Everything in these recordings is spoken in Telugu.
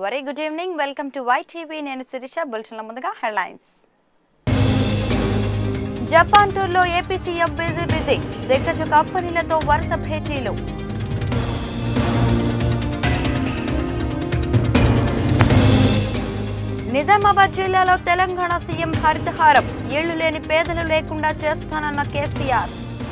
very good evening welcome to Y TV నేను శిరీష బులెటిన్ల ముందుగా హెడ్లైన్స్ జపాన్ టూర్లో ఏపీ సీఎం బిజీ బిజీ దిగ్గజ కంపెనీలతో వరుస భేటీలు నిజామాబాద్ జిల్లాలో తెలంగాణ సీఎం హరితహారం ఇళ్లు లేని పేదలు లేకుండా చేస్తానన్న కేసీఆర్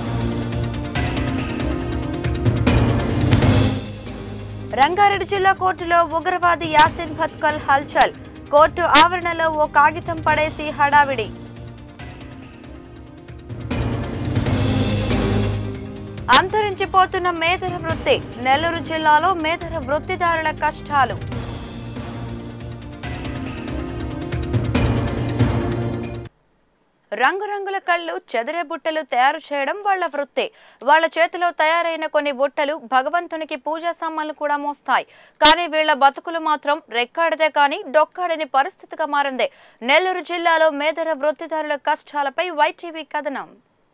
రంగారెడ్డి జిల్లా కోర్టులో ఉగ్రవాది యాసిన్ భత్కల్ హల్చల్ కోర్టు ఆవరణలో ఓ కాగితం పడేసి హడావిడి అంతరించిపోతున్న మేధర వృత్తి నెల్లూరు జిల్లాలో మేధర వృత్తిదారుల కష్టాలు రంగురంగుల కళ్ళు చెదిరే బుట్టలు తయారు చేయడం వాళ్ళ వృత్తి వాళ్ళ చేతిలో తయారైన కొన్ని బుట్టలు భగవంతునికి పూజా సామాన్లు కూడా మోస్తాయి కానీ వీళ్ళ బతుకులు మాత్రం రెక్కాడితే కానీ డొక్కాడని పరిస్థితిగా మారింది నెల్లూరు జిల్లాలో మేధర వృత్తిదారుల కష్టాలపై వైటీవీ కథనం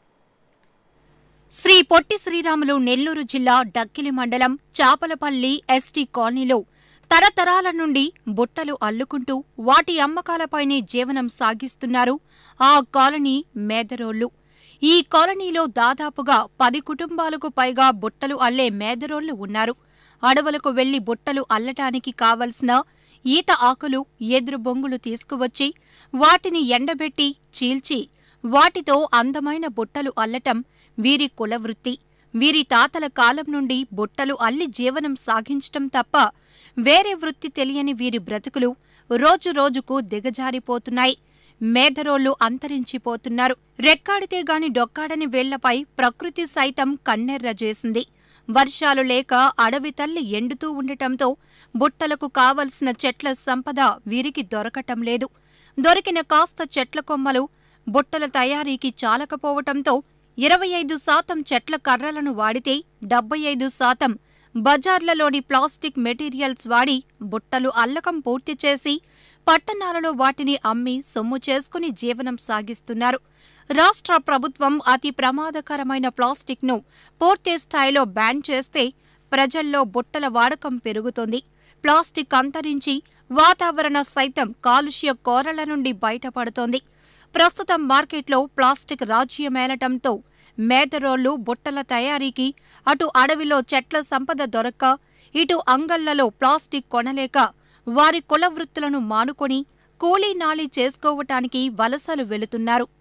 శ్రీ పొట్టి శ్రీరాములు నెల్లూరు జిల్లా డక్కిలి మండలం చాపలపల్లి ఎస్టీ కాలనీలో తరతరాల నుండి బుట్టలు అల్లుకుంటూ వాటి అమ్మకాలపైనే జీవనం సాగిస్తున్నారు ఆ కాలనీ మేదరోళ్లు ఈ కాలనీలో దాదాపుగా పది కుటుంబాలకు పైగా బుట్టలు అల్లే మేదరోళ్లు ఉన్నారు అడవులకు వెళ్లి బుట్టలు అల్లటానికి కావలసిన ఈత ఆకులు ఎదురు బొంగులు తీసుకువచ్చి వాటిని ఎండబెట్టి చీల్చి వాటితో అందమైన బుట్టలు అల్లటం వీరి కులవృత్తి వీరి తాతల కాలం నుండి బుట్టలు అల్లి జీవనం సాగించటం తప్ప వేరే వృత్తి తెలియని వీరి బ్రతుకులు రోజురోజుకు దిగజారిపోతున్నాయి మేధరోళ్లు అంతరించిపోతున్నారు రెక్కాడితే గాని డొక్కాడని వేళ్లపై ప్రకృతి సైతం కన్నెర్ర చేసింది వర్షాలు లేక అడవి తల్లి ఎండుతూ ఉండటంతో బుట్టలకు కావలసిన చెట్ల సంపద వీరికి దొరకటం లేదు దొరికిన కాస్త చెట్ల కొమ్మలు బుట్టల తయారీకి చాలకపోవటంతో ఇరవై ఐదు శాతం చెట్ల కర్రలను వాడితే డెబ్బై ఐదు శాతం బజార్లలోని ప్లాస్టిక్ మెటీరియల్స్ వాడి బుట్టలు అల్లకం పూర్తి చేసి పట్టణాలలో వాటిని అమ్మి సొమ్ము చేసుకుని జీవనం సాగిస్తున్నారు రాష్ట్ర ప్రభుత్వం అతి ప్రమాదకరమైన ప్లాస్టిక్ను పూర్తి స్థాయిలో బ్యాన్ చేస్తే ప్రజల్లో బుట్టల వాడకం పెరుగుతోంది ప్లాస్టిక్ అంతరించి వాతావరణ సైతం కాలుష్య కోరల నుండి బయటపడుతోంది ప్రస్తుతం మార్కెట్లో ప్లాస్టిక్ రాజ్యమేలటంతో మేదరోళ్లు బుట్టల తయారీకి అటు అడవిలో చెట్ల సంపద దొరక్క ఇటు అంగళ్లలో ప్లాస్టిక్ కొనలేక వారి కుల వృత్తులను మానుకొని కూలీ నాలి చేసుకోవటానికి వలసలు వెళుతున్నారు